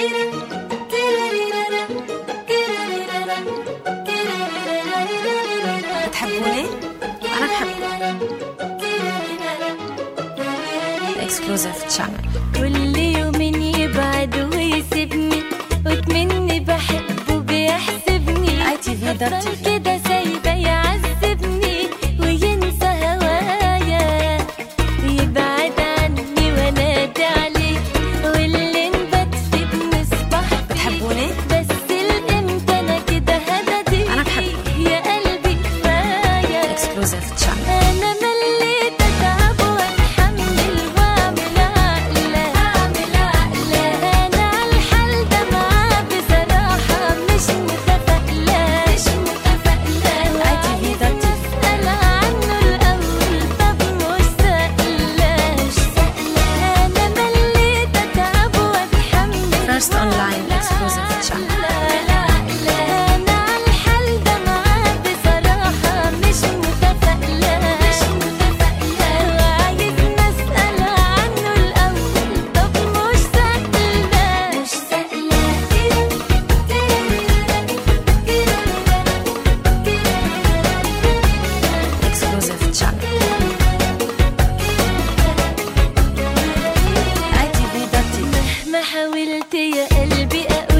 بتحبوني؟ أنا بحبكم اكسكلوزيف تشانل كل يوم يبعد ويسيبني وتمني بحبه بيحسبني اي تي في دوت أفضل تي في كده سايبة يعذبني وينسى هوايا يبعد عني وانادي عليه واللي نبات فيه بنصبح فيه بتحبوني؟ بس الامتى انا كده هددي أنا بحبكم. يا قلبي كفايه اكسكلوزيف تشانل أنا مليت أتعب وأتحمل وأعمل عقلة أعمل عقلة أنا عالحال ده معاه بصراحة مش متفائلة مش متفائلة ITV ده أسأل عنه الأول طب مش سائلة مش سائلة أنا مليت أتعب وأتحمل First online exclusive channel. أنا عالحال ده معاه بصراحة مش متفائلة مش متفائلة وعايز نسأل عنه الأول طب مش سائلة مش سائلة اكسكلوزيف تشانل اي تي في دوت تي في مهما حاولت يا قلبي أقول